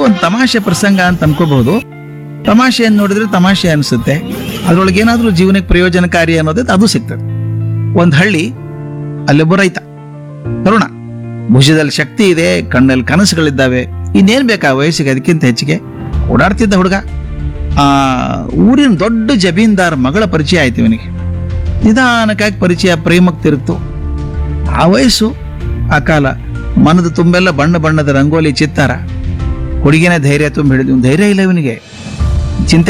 ಒಂದು ತಮಾಷೆ ಪ್ರಸಂಗ ಅಂತ ಅನ್ಕೋಬಹುದು ತಮಾಷೆಯನ್ನು ನೋಡಿದ್ರೆ ತಮಾಷೆ ಅನಿಸುತ್ತೆ ಅದ್ರೊಳಗೆ ಏನಾದ್ರೂ ಜೀವನಕ್ಕೆ ಪ್ರಯೋಜನಕಾರಿ ಅನ್ನೋದು ಅದು ಸಿಗ್ತದೆ ಒಂದು ಹಳ್ಳಿ ಅಲ್ಲೊಬ್ಬ ರೈತ ತರುಣ ಭುಜದಲ್ಲಿ ಶಕ್ತಿ ಇದೆ ಕಣ್ಣಲ್ಲಿ ಕನಸುಗಳಿದ್ದಾವೆ ಇನ್ನೇನ್ ಬೇಕಾ ವಯಸ್ಸಿಗೆ ಅದಕ್ಕಿಂತ ಹೆಚ್ಚಿಗೆ ಓಡಾಡ್ತಿದ್ದ ಹುಡುಗ ಆ ಊರಿನ ದೊಡ್ಡ ಜಮೀನ್ದಾರ್ ಮಗಳ ಪರಿಚಯ ಆಯ್ತು ಇವನಿಗೆ ನಿಧಾನಕ್ಕಾಗಿ ಪರಿಚಯ ಪ್ರೇಮಕ್ಕೆ ತಿರುಗ್ತು ಆ ವಯಸ್ಸು ಆ ಕಾಲ ಮನದ ತುಂಬೆಲ್ಲ ಬಣ್ಣ ಬಣ್ಣದ ರಂಗೋಲಿ ಚಿತ್ತಾರ ಹುಡುಗಿನ ಧೈರ್ಯ ತುಂಬ ಹಿಡಿದು ಧೈರ್ಯ ಇಲ್ಲ ಇವನಿಗೆ ಚಿಂತೆ